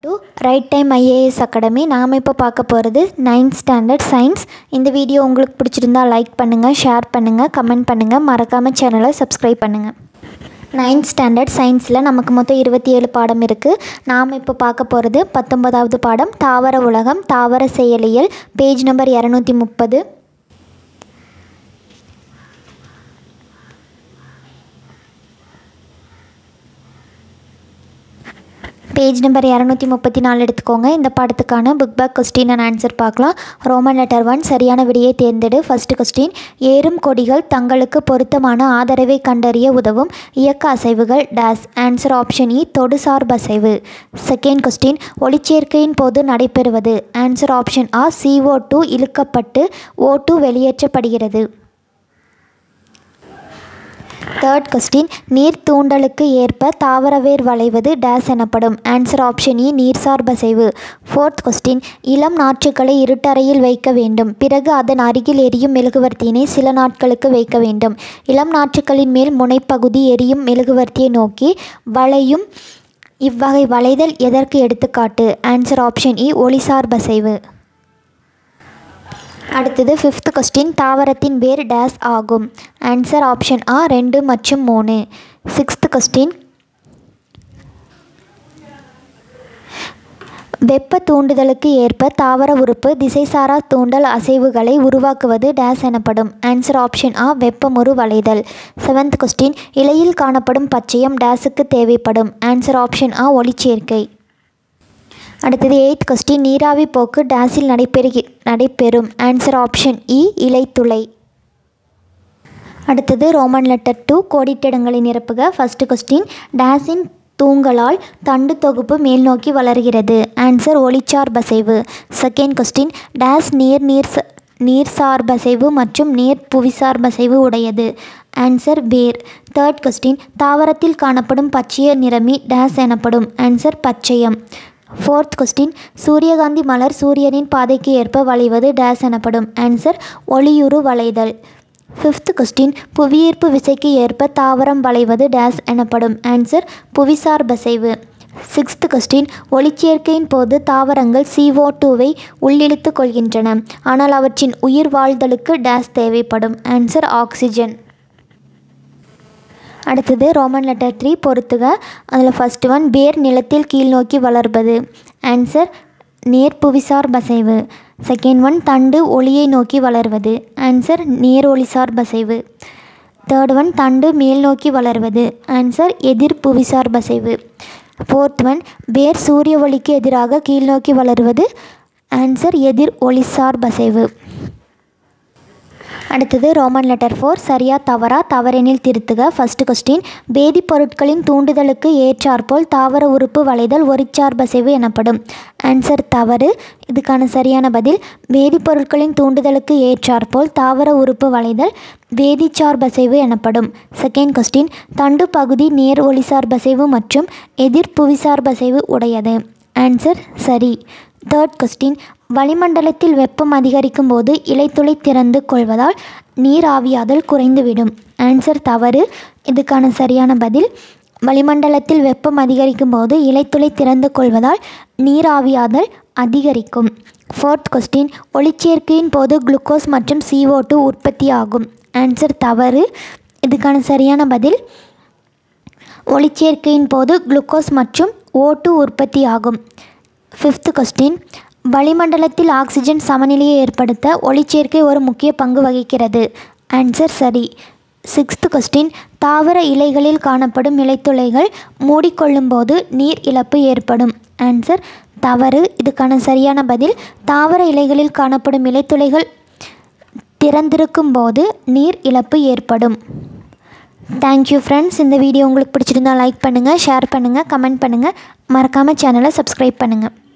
to right time IAS academy நாம் இப்போ பார்க்க போகிறது நைன்த் ஸ்டாண்டர்ட் சயின்ஸ் இந்த வீடியோ உங்களுக்கு பிடிச்சிருந்தா லைக் பண்ணுங்கள் ஷேர் பண்ணுங்கள் கமெண்ட் பண்ணுங்கள் மறக்காமல் சேனலை சப்ஸ்கிரைப் பண்ணுங்கள் நைன்த் ஸ்டாண்டர்ட் சயின்ஸில் நமக்கு மொத்தம் இருபத்தி ஏழு பாடம் இருக்குது நாம் இப்போ பார்க்க போகிறது பத்தொன்பதாவது பாடம் தாவர உலகம் தாவர செயலியல் பேஜ் நம்பர் இரநூத்தி முப்பது பேஜ் நம்பர் இரநூத்தி முப்பத்தி நாலு எடுத்துக்கோங்க இந்த பாடத்துக்கான book back question and answer பார்க்கலாம் ரோமன் லெட்டர் ஒன் சரியான விடையை தேர்ந்தெடு ஃபர்ஸ்ட் கொஸ்டின் ஏறும் கொடிகள் தங்களுக்கு பொருத்தமான ஆதரவை கண்டறிய உதவும் இயக்க அசைவுகள் டேஸ் ஆன்சர் ஆப்ஷன் இ தொடுசார்பு அசைவு செகண்ட் கொஸ்டின் ஒளிச்சேர்க்கையின் போது நடைபெறுவது ஆன்சர் ஆப்ஷன் ஆ சிஓ டூ இழுக்கப்பட்டு ஓ டூ வெளியேற்றப்படுகிறது தேர்ட் கொஸ்டின் நீர் தூண்டலுக்கு ஏற்ப தாவரவேர் வளைவது டேஸ் எனப்படும் ஆன்சர் ஆப்ஷன் இ நீர்சார் பசைவு ஃபோர்த் கொஸ்டின் இளம் நாற்றுக்களை இருட்டறையில் வைக்க வேண்டும் பிறகு அதன் அருகில் எரியும் மெழுகுவர்த்தியினை சில நாட்களுக்கு வைக்க வேண்டும் இளம் நாற்றுக்களின் மேல் முனைப்பகுதி எரியும் மெழுகுவர்த்தியை நோக்கி வளையும் இவ்வகை வளைதல் எதற்கு எடுத்துக்காட்டு ஆன்சர் ஆப்ஷன் இ ஒளிசார் பசைவு அடுத்தது ஃபிஃப்த் கொஸ்டின் தாவரத்தின் வேர் டேஸ் ஆகும் ஆன்சர் ஆப்ஷன் ஆ ரெண்டு மற்றும் மூணு சிக்ஸ்த் கொஸ்டின் வெப்ப தூண்டுதலுக்கு ஏற்ப தாவர உறுப்பு திசைசாரா தூண்டல் அசைவுகளை உருவாக்குவது டேஸ் எனப்படும் ஆன்சர் ஆப்ஷன் ஆ வெப்பமுறு வளைதல் செவன்த் கொஸ்டின் இலையில் காணப்படும் பச்சையம் டேஸுக்கு தேவைப்படும் ஆன்சர் ஆப்ஷன் ஆ ஒளிச்சேர்க்கை அடுத்தது எயித் கொஸ்டின் நீராவி போக்கு டேஸில் நடைபெறுகி நடைபெறும் ஆன்சர் ஆப்ஷன் இ இலைத்துளை அடுத்தது ரோமன் லெட்டர் டூ கோடிட்டிடங்களை நிரப்புக ஃபர்ஸ்ட் கொஸ்டின் டேஸின் தூங்கலால் தண்டு தொகுப்பு மேல் நோக்கி வளர்கிறது ஆன்சர் ஒளிச்சார் பசைவு செகண்ட் கொஸ்டின் டேஸ் நீர் நீர் ச- நீர்சார் பசைவு மற்றும் நேர் புவிசார் பசைவு உடையது ஆன்சர் வேர் தேர்ட் கொஸ்டின் தாவரத்தில் காணப்படும் பச்சைய நிறமி டேஸ் எனப்படும் ஆன்சர் பச்சையம் ஃபோர்த் கொஸ்டின் சூரியகாந்தி மலர் சூரியனின் பாதைக்கு ஏற்ப வளைவது டேஸ் எனப்படும் ஆன்சர் ஒளியுறு வளைதல் ஃபிஃப்த் கொஸ்டின் புவியீர்ப்பு விசைக்கு ஏற்ப தாவரம் வளைவது டேஸ் எனப்படும் ஆன்சர் புவிசார் பசைவு சிக்ஸ்த் கொஸ்டின் ஒளிச்சேர்க்கையின் போது தாவரங்கள் CO2 டூவை உள்ளிழுத்துக் கொள்கின்றன ஆனால் அவற்றின் உயிர் வாழ்தலுக்கு டேஸ் தேவைப்படும் ஆன்சர் ஆக்சிஜன் அடுத்தது ரோமன் லெட்டர் த்ரீ பொறுத்துக அதில் ஃபர்ஸ்ட் ஒன் வேர் நிலத்தில் கீழ் நோக்கி வளர்வது ஆன்சர் நேர் புவிசார் பசைவு செகண்ட் ஒன் தண்டு ஒளியை நோக்கி வளர்வது ஆன்சர் நேர் ஒளிசார் பசைவு தேர்ட் ஒன் தண்டு மேல் நோக்கி வளர்வது ஆன்சர் எதிர் புவிசார் பசைவு ஃபோர்த் ஒன் வேர் சூரிய ஒளிக்கு எதிராக கீழ் நோக்கி வளருவது ஆன்சர் எதிர் ஒளிசார் பசைவு அடுத்தது ரோமன் லெட்டர் ஃபோர் சரியா தவறா தவறெனில் திருத்துக ஃபர்ஸ்ட் கொஸ்டின் வேதிப்பொருட்களின் தூண்டுதலுக்கு ஏற்றாற்போல் தாவர உறுப்பு வளைதல் ஒரிச்சார்பசைவு எனப்படும் ஆன்சர் தவறு இதுக்கான சரியான பதில் வேதிப்பொருட்களின் தூண்டுதலுக்கு ஏற்றாற்போல் தாவர உறுப்பு வளைதல் வேதிச்சார்பசைவு எனப்படும் செகண்ட் கொஸ்டின் தண்டு பகுதி நேர் ஒளிசார்பசைவு மற்றும் எதிர் புவிசார்பசைவு உடையது ஆன்சர் சரி தேர்ட் கொஸ்டின் வளிமண்டலத்தில் வெப்பம் அதிகரிக்கும் போது இலைத்துளை திறந்து கொள்வதால் நீர் ஆவியாதல் குறைந்துவிடும் ஆன்சர் தவறு இதுக்கான சரியான பதில் வளிமண்டலத்தில் வெப்பம் அதிகரிக்கும் போது இலைத்துளை திறந்து கொள்வதால் நீர் ஆவியாதல் அதிகரிக்கும் ஃபோர்த் கொஸ்டின் ஒளிச்சேர்க்கையின் போது குளுக்கோஸ் மற்றும் CO2 டூ உற்பத்தியாகும் ஆன்சர் தவறு இதுக்கான சரியான பதில் ஒளிச்சேர்க்கையின் போது குளுக்கோஸ் மற்றும் O2 உற்பத்தியாகும் ஃபிஃப்த் கொஸ்டின் வளிமண்டலத்தில் ஆக்சிஜன் சமநிலையை ஏற்படுத்த ஒளிச்சேர்க்கை ஒரு முக்கிய பங்கு வகிக்கிறது ஆன்சர் சரி சிக்ஸ்த் கொஸ்டின் தாவர இலைகளில் காணப்படும் இலைத்துளைகள் மூடிக்கொள்ளும் போது நீர் இழப்பு ஏற்படும் ஆன்சர் தவறு இதுக்கான சரியான பதில் தாவர இலைகளில் காணப்படும் இலைத்துளைகள் திறந்திருக்கும் போது நீர் இழப்பு ஏற்படும் தேங்க்யூ ஃப்ரெண்ட்ஸ் இந்த வீடியோ உங்களுக்கு பிடிச்சிருந்தா லைக் பண்ணுங்கள் ஷேர் பண்ணுங்கள் கமெண்ட் பண்ணுங்கள் மறக்காமல் சேனலை சப்ஸ்கிரைப் பண்ணுங்கள்